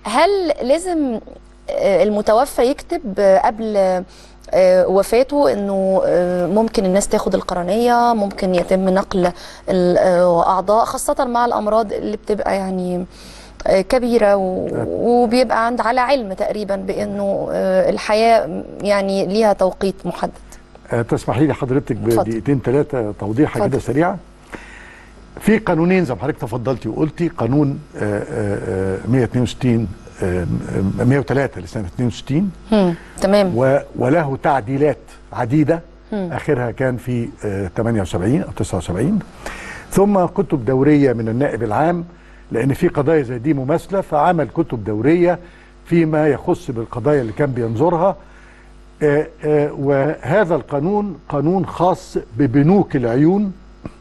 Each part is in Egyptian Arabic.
هل لازم آه، المتوفى يكتب آه، قبل آه، وفاته انه آه، ممكن الناس تاخد القرنيه ممكن يتم نقل الاعضاء خاصه مع الامراض اللي بتبقى يعني آه، كبيره و- وبيبقى عند على علم تقريبا بانه آه، الحياه يعني ليها توقيت محدد آه، تسمحي لي حضرتك اتفضل. بدقيقتين ثلاثه توضيحه اتفضل. كده سريعه في قانونين زي ما حضرتك تفضلتي وقلتي قانون آه، آه، آه، 162 آه، آه، 103 لسنه 62 هم، تمام و- وله تعديلات عديده اخرها كان في آه، 78 او 79 ثم كتب دوريه من النائب العام لان في قضايا زي دي مماثله فعمل كتب دوريه فيما يخص بالقضايا اللي كان بينظرها آه، آه، وهذا القانون قانون خاص ببنوك العيون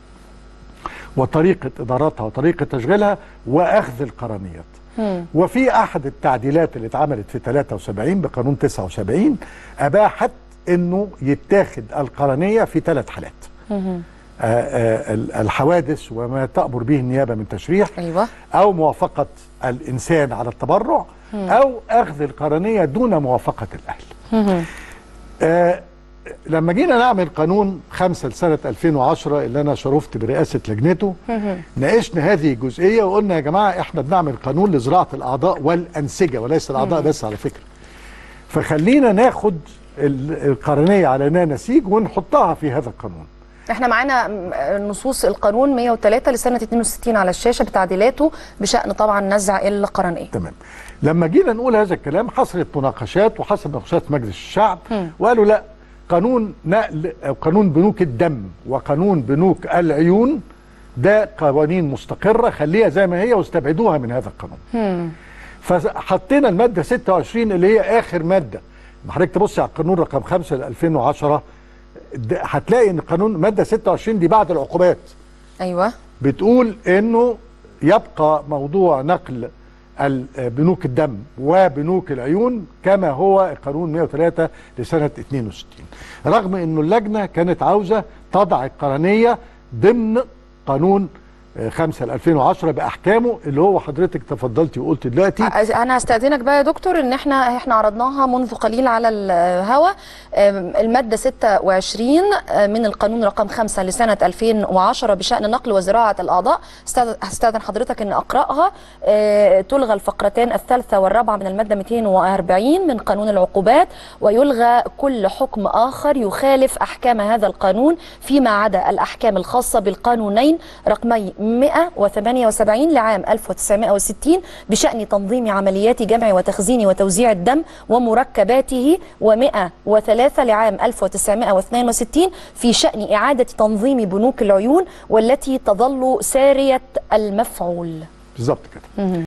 وطريقه ادارتها وطريقه تشغيلها واخذ القرنيات وفي احد التعديلات اللي اتعملت في 73 بقانون 79 اباحت انه يتاخد القرنيه في ثلاث حالات آه، آه، ال- الحوادث وما تأمر به النيابه من تشريح ايوه او موافقه الانسان على التبرع او اخذ القرنيه دون موافقه الاهل آه لما جينا نعمل قانون خمسة لسنة 2010 اللي أنا شرفت برئاسة لجنته ناقشنا هذه الجزئية وقلنا يا جماعة إحنا بنعمل قانون لزراعة الأعضاء والأنسجة وليس الأعضاء بس على فكرة فخلينا ناخد ال- القرنية على إنها نسيج ونحطها في هذا القانون احنا معانا م- نصوص القانون 103 لسنه 62 على الشاشه بتعديلاته بشان طبعا نزع القرنيه تمام لما جينا نقول هذا الكلام حصلت مناقشات وحصلت مناقشات في مجلس الشعب وقالوا لا قانون نقل أو قانون بنوك الدم وقانون بنوك العيون ده قوانين مستقره خليها زي ما هي واستبعدوها من هذا القانون فحطينا الماده 26 اللي هي اخر ماده لما حضرتك تبص على القانون رقم 5 ل 2010 ده هتلاقي ان قانون ماده 26 دي بعد العقوبات ايوه بتقول انه يبقى موضوع نقل ال- بنوك الدم وبنوك العيون كما هو قانون 103 لسنه 62 رغم انه اللجنه كانت عاوزه تضع القرنيه ضمن قانون آه، 5 ل 2010 باحكامه اللي هو حضرتك تفضلتي وقلت دلوقتي انا هستاذنك بقى يا دكتور ان احنا احنا عرضناها منذ قليل على الهواء أم، الماده 26 من القانون رقم 5 لسنه 2010 بشان نقل وزراعه الاعضاء استاذ- هستاذن حضرتك ان اقراها أه، تلغى الفقرتان الثالثه والرابعه من الماده 240 من قانون العقوبات ويلغى كل حكم اخر يخالف احكام هذا القانون فيما عدا الاحكام الخاصه بالقانونين رقمي 178 لعام 1960 بشان تنظيم عمليات جمع وتخزين وتوزيع الدم ومركباته و103 لعام 1962 في شان اعاده تنظيم بنوك العيون والتي تظل ساريه المفعول بالظبط كده